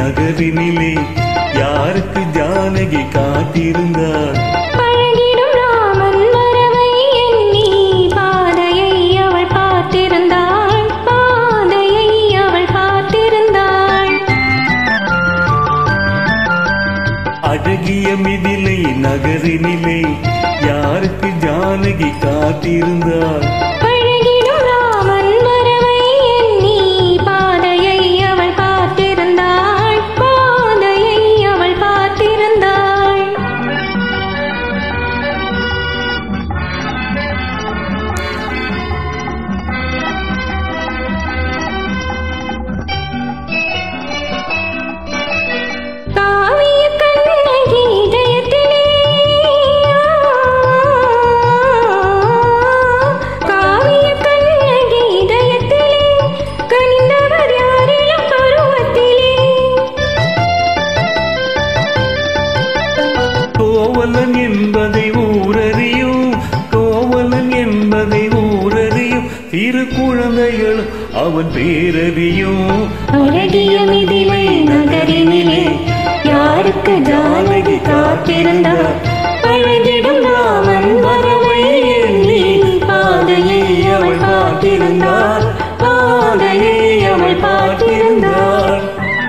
நகரினிலே யாருக்கு ஜானகி காத்திருந்தாள் பழகிடும் ராமன் வரவை எண்ணி பாதையை அவள் பார்த்திருந்தாள் பாதையை அவள் பார்த்திருந்தாள் அழகிய மிதிலை நகரினிலே யாருக்கு ஜானகி காத்திருந்தாள் பழகிடும் ராமன் வரவை எண்ணி பாதையை அவள் பார்த்திருந்தாள் பாதையை அவள் பார்த்திருந்தாள் காவிய கண்ணகி இதயத்திலே காவிய கண்ணகி இதயத்திலே கனிந்தவர் யாரிலும் பருவத்திலே கோவலன் என்பதை ஊரறியும் கோவலன் என்பதை ஊரறியும் சிறு குழந்தைகள் அவன் பேரறியும் அழகிய மிதிலை நகரினிலே யாருக்கு ஜானகி காத்திருந்தார் பழகிடும் ராமன் வரவை எண்ணி பாதையை அவள் பார்த்திருந்தார் பாதையை அவள் பார்த்திருந்தார்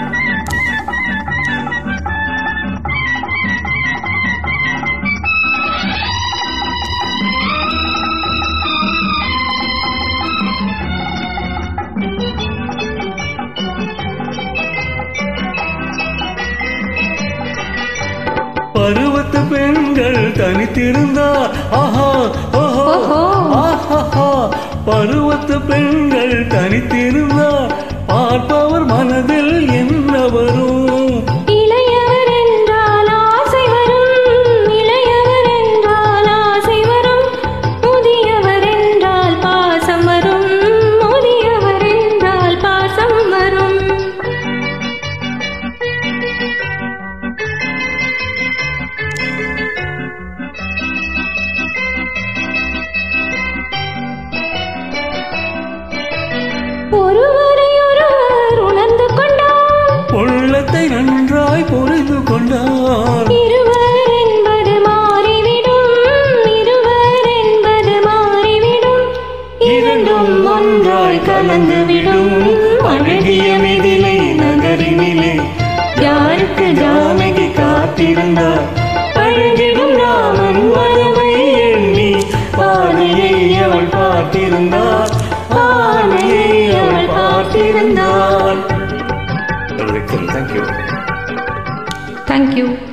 பருவத்து பெண்கள் தனித்திருந்தார் ஆஹா ஓஹோ ஓஹோ. ஆஹாஹா. பருவத்து பெண்கள் தனித்திருந்தார் பார்ப்பவர் மனதில் என்ன வரும் இளையவர் என்றால் ஆசை வரும் இளையவர் என்றால் ஆசை வரும் முதியவர் என்றால் பாசம் வரும் முதியவர் என்றால் பாசம் வரும் ஒருவரை ஒருவர் உணர்ந்து கொண்டார் உள்ளத்தை நன்றாய் புரிந்து கொண்டார் இருவர் என்பது மாறிவிடும் இருவர் என்பது மாறிவிடும் இரண்டும் ஒன்றாய் கலந்துவிடும் அழகிய மிதிலை நகரினிலே யாருக்கு ஜானகி காத்திருந்தார் பழகிடும் ராமன் வரவை எண்ணி பாதையை அவள் பார்த்திருந்தார் பாதையை அவள் பார்த்திருந்தாள் தேங்க்யூ தேங்க்யூ